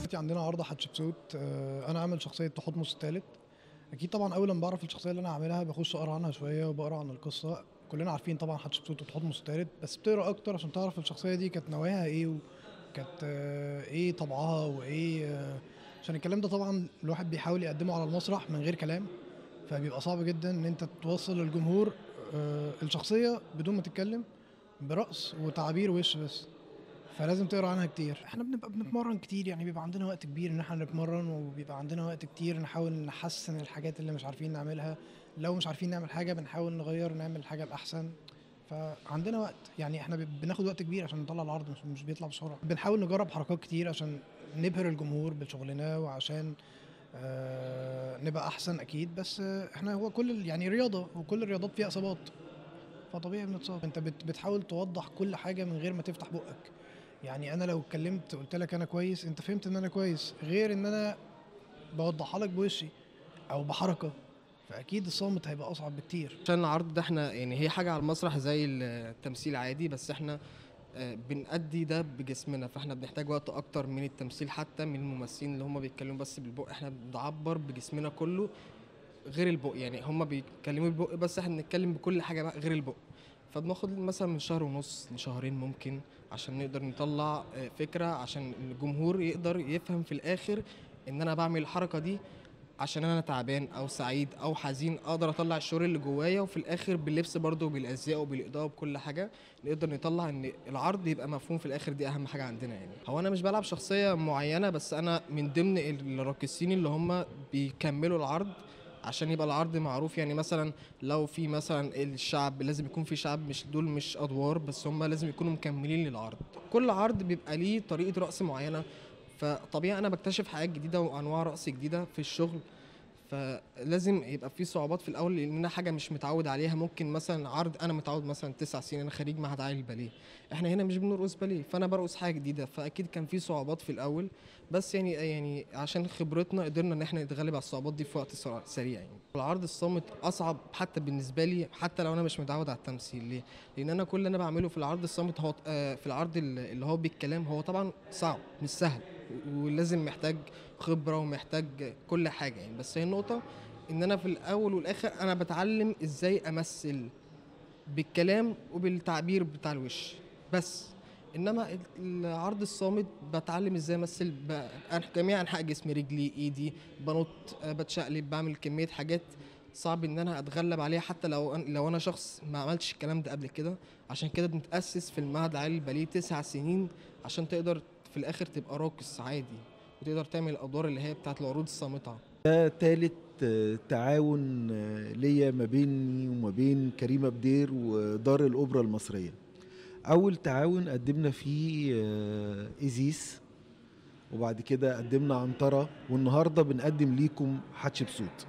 دلوقتي عندنا عرض حتشبسوت آه، انا عامل شخصيه تحتمس الثالث اكيد طبعا اول ما بعرف الشخصيه اللي انا عاملها بخش اقرا عنها شويه وبقرا عن القصه كلنا عارفين طبعا حتشبسوت وتحتمس الثالث بس بتقرا اكتر عشان تعرف الشخصيه دي كانت نواياها ايه وكانت آه، ايه طبعها وايه آه، عشان الكلام ده طبعا الواحد بيحاول يقدمه على المسرح من غير كلام فبيبقى صعب جدا ان انت توصل للجمهور آه، الشخصيه بدون ما تتكلم برقص وتعابير وش بس فلازم تقرا عنها كتير احنا بنبقى بنتمرن كتير يعني بيبقى عندنا وقت كبير ان احنا نتمرن وبيبقى عندنا وقت كتير نحاول نحسن الحاجات اللي مش عارفين نعملها لو مش عارفين نعمل حاجه بنحاول نغير نعمل حاجه الاحسن فعندنا وقت يعني احنا ب- بناخد وقت كبير عشان نطلع العرض مش, مش بيطلع بسرعه بنحاول نجرب حركات كتير عشان نبهر الجمهور بشغلنا وعشان آه نبقى احسن اكيد بس آه احنا هو كل ال- يعني رياضه وكل الرياضات فيها اصابات فطبيعي بنتصاب انت بت بتحاول توضح كل حاجه من غير ما تفتح بقك يعني انا لو اتكلمت قلت لك انا كويس انت فهمت ان انا كويس غير ان انا بوضحها لك بوشي او بحركه فاكيد الصامت هيبقى اصعب بكتير عشان العرض ده احنا يعني هي حاجة على المسرح زي التمثيل عادي بس احنا آه، بنأدي ده بجسمنا فاحنا بنحتاج وقت اكتر من التمثيل حتى من الممثلين اللي هم بيتكلموا بس بالبق احنا بنعبر بجسمنا كله غير البق يعني هم بيتكلموا بالبق بس احنا بنتكلم بكل حاجة بقى غير البق فبناخد مثلا من شهر ونص لشهرين ممكن عشان نقدر نطلع آه، فكرة عشان الجمهور يقدر يفهم في الاخر ان انا بعمل الحركة دي عشان انا تعبان او سعيد او حزين اقدر اطلع الشعور اللي جوايا وفي الاخر باللبس برضه وبالازياء وبالاضاءه وبكل حاجه نقدر نطلع ان العرض يبقى مفهوم في الاخر دي اهم حاجه عندنا يعني هو انا مش بلعب شخصيه معينه بس انا من ضمن الراقصين اللي هم بيكملوا العرض عشان يبقى العرض معروف يعني مثلا لو في مثلا الشعب لازم يكون في شعب مش دول مش ادوار بس هم لازم يكونوا مكملين للعرض كل عرض بيبقى ليه طريقه رقص معينه فطبيعي انا بكتشف حاجات جديده وانواع رقص جديده في الشغل فلازم يبقى في صعوبات في الاول لان انا حاجه مش متعود عليها ممكن مثلا عرض انا متعود مثلا تسع سنين انا خريج معهد عالي الباليه احنا هنا مش بنرقص باليه فانا برقص حاجه جديده فاكيد كان في صعوبات في الاول بس يعني يعني عشان خبرتنا قدرنا ان احنا نتغلب على الصعوبات دي في وقت سرع- سريع يعني العرض الصامت اصعب حتى بالنسبه لي حتى لو انا مش متعود على التمثيل ليه لان انا كل اللي انا بعمله في العرض الصامت هو آه، في العرض اللي اللي هو بالكلام هو طبعا صعب مش سهل ولازم محتاج خبره ومحتاج كل حاجه يعني بس هي النقطه ان انا في الاول والاخر انا بتعلم ازاي امثل بالكلام وبالتعبير بتاع الوش بس انما العرض الصامت بتعلم ازاي امثل ب- أنا- جميع انحاء جسمي رجلي ايدي بنط آه، بتشقلب بعمل كميه حاجات صعب ان انا اتغلب عليها حتى لو أنا لو انا شخص ما عملتش الكلام ده قبل كده عشان كده بنتاسس في المعهد العالي للباليه تسع سنين عشان تقدر في الاخر تبقى راقص عادي وتقدر تعمل الادوار اللي هي بتاعت العروض الصامته ده تالت آه، تعاون آه، ليا ما بيني وما بين كريمة بدير ودار الأوبرا المصرية أول تعاون قدمنا فيه آه، إيزيس وبعد كده قدمنا عنترة والنهاردة بنقدم ليكم حتشبسوت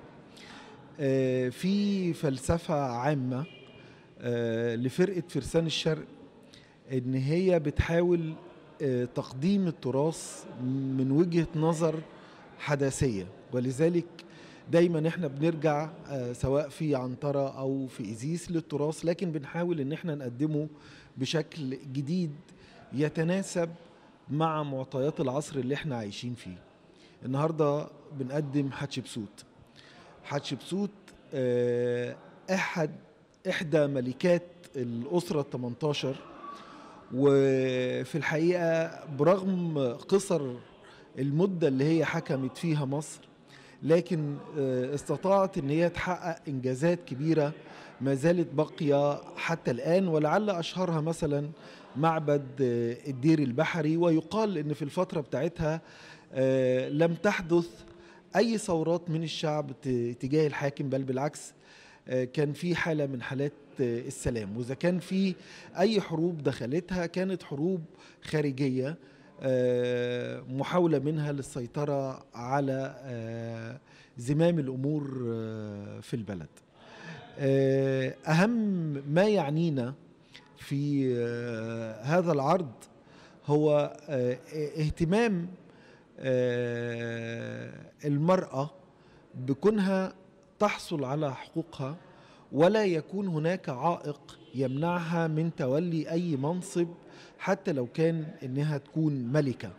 آه، في فلسفة عامة آه، لفرقة فرسان الشرق إن هي بتحاول آه، تقديم التراث من وجهة نظر حداثية ولذلك دايما احنا بنرجع آه، سواء في عنترة او في ايزيس للتراث لكن بنحاول ان احنا نقدمه بشكل جديد يتناسب مع معطيات العصر اللي احنا عايشين فيه النهارده بنقدم حتشبسوت حتشبسوت آه، احد احدى ملكات الاسره ال 18 وفي الحقيقه برغم قصر المده اللي هي حكمت فيها مصر لكن آه، استطاعت ان هي تحقق انجازات كبيره ما زالت باقيه حتى الان ولعل اشهرها مثلا معبد آه، الدير البحري ويقال ان في الفتره بتاعتها آه، لم تحدث اي ثورات من الشعب ت- تجاه الحاكم بل بالعكس آه، كان في حاله من حالات آه، السلام واذا كان في اي حروب دخلتها كانت حروب خارجيه آه، محاوله منها للسيطره على آه، زمام الامور آه، في البلد آه، اهم ما يعنينا في آه، هذا العرض هو آه، اهتمام آه، المراه بكونها تحصل على حقوقها ولا يكون هناك عائق يمنعها من تولي اي منصب حتى لو كان انها تكون ملكه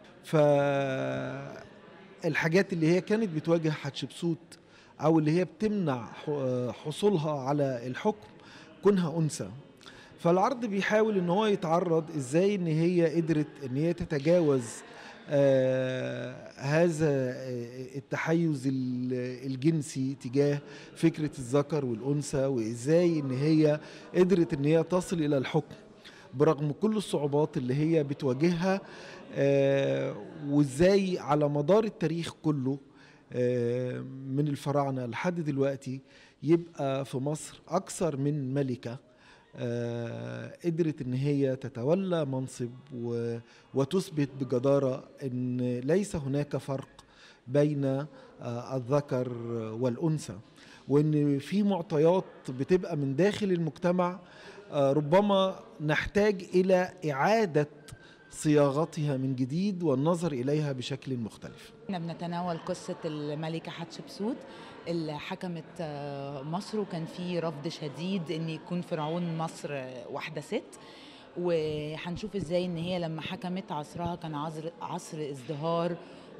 فالحاجات اللي هي كانت بتواجه حتشبسوت او اللي هي بتمنع ح- حصولها على الحكم كونها انثى فالعرض بيحاول ان هو يتعرض ازاي ان هي قدرت ان هي تتجاوز آه هذا آه، التحيز ال- الجنسي تجاه فكرة الذكر والأنثى وإزاي إن هي قدرت إن هي تصل إلى الحكم برغم كل الصعوبات اللي هي بتواجهها آه وإزاي على مدار التاريخ كله آه من الفراعنة لحد دلوقتي يبقى في مصر أكثر من ملكة آه، قدرت ان هي تتولى منصب و- وتثبت بجداره ان ليس هناك فرق بين آه، الذكر والانثى وان في معطيات بتبقى من داخل المجتمع آه، ربما نحتاج الى اعاده صياغتها من جديد والنظر اليها بشكل مختلف احنا بنتناول قصة الملكة حتشبسوت اللي حكمت آه، مصر وكان في رفض شديد ان يكون فرعون مصر آه، واحدة ست وهنشوف ازاي ان هي لما حكمت عصرها كان عصر عصر ازدهار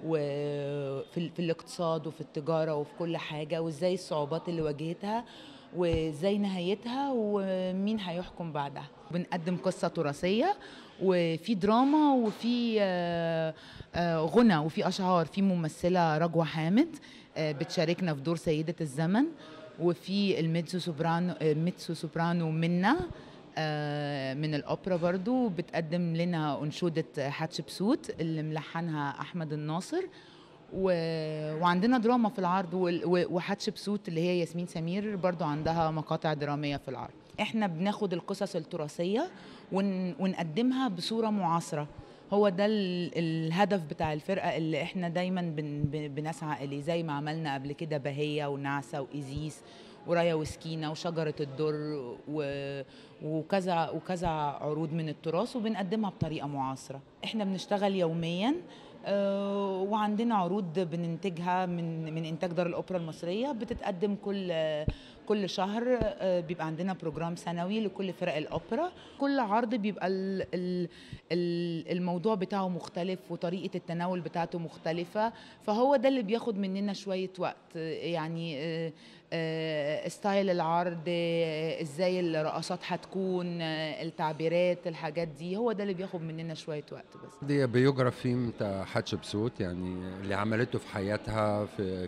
وفي ال- في الاقتصاد وفي التجارة وفي كل حاجة وازاي الصعوبات اللي واجهتها وازاي نهايتها ومين هيحكم بعدها بنقدم قصة تراثية وفي دراما وفي آه، آه، غنى وفي اشعار في ممثله رجوة حامد آه، بتشاركنا في دور سيده الزمن وفي الميتسو سوبرانو آه، ميتسو سوبرانو منا آه، من الاوبرا برضو بتقدم لنا انشوده حتشبسوت اللي ملحنها احمد الناصر و... وعندنا دراما في العرض وال- و- وحتشبسوت اللي هي ياسمين سمير برضو عندها مقاطع دراميه في العرض احنا بناخد القصص التراثيه ون... ونقدمها بصوره معاصره هو ده ال- الهدف بتاع الفرقه اللي احنا دايما بن... بن- بنسعى اليه زي ما عملنا قبل كده بهيه ونعسه وايزيس ورايا وسكينه وشجره الدر و... وكذا وكذا عروض من التراث وبنقدمها بطريقه معاصره احنا بنشتغل يوميا آه، وعندنا عروض بننتجها من من انتاج دار الاوبرا المصريه بتتقدم كل كل شهر آه، بيبقى عندنا بروجرام سنوي لكل فرق الاوبرا كل عرض بيبقى ال- ال- ال- الموضوع بتاعه مختلف وطريقه التناول بتاعته مختلفه فهو ده اللي بياخد مننا شويه وقت آه، يعني آه، آه، ستايل العرض آه، ازاي الرقصات هتكون آه، التعبيرات الحاجات دي هو ده اللي بياخد مننا شويه وقت بس دي بيوجرافي بتاع حتشبسوت يعني اللي عملته في حياتها في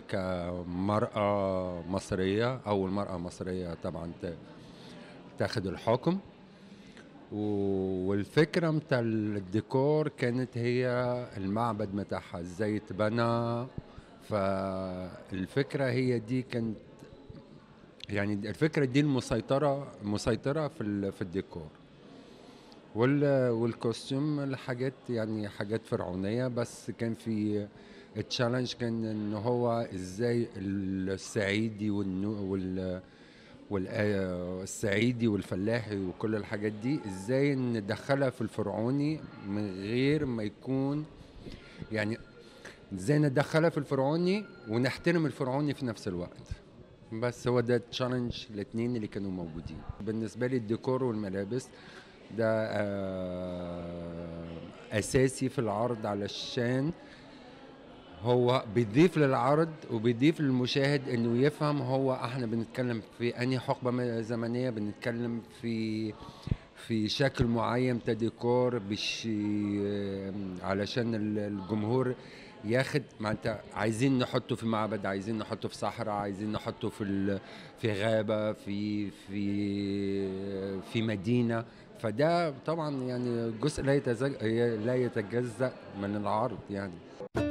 كمرأة مصرية أول مرأة مصرية طبعا ت- تاخد الحكم و- والفكرة بتاع الديكور كانت هي المعبد بتاعها ازاي اتبنى فالفكرة هي دي كانت يعني الفكرة دي المسيطرة مسيطرة في ال- في الديكور وال والكوستيوم الحاجات يعني حاجات فرعونية بس كان في التشالنج كان ان هو ازاي الصعيدي والنو وال والصعيدي والفلاحي وكل الحاجات دي ازاي ندخلها في الفرعوني من غير ما يكون يعني ازاي ندخلها في الفرعوني ونحترم الفرعوني في نفس الوقت بس هو ده التشالنج الاثنين اللي كانوا موجودين بالنسبه لي الديكور والملابس ده آه، اساسي في العرض علشان هو بيضيف للعرض وبيضيف للمشاهد انه يفهم هو احنا بنتكلم في انهي حقبه زمنيه بنتكلم في في شكل معين كديكور بش علشان ال- الجمهور ياخد ما انت عايزين نحطه في معبد عايزين نحطه في صحراء عايزين نحطه في ال- في غابه في في في مدينه فده طبعا يعني جزء لا يتزج... لا يتجزأ من العرض يعني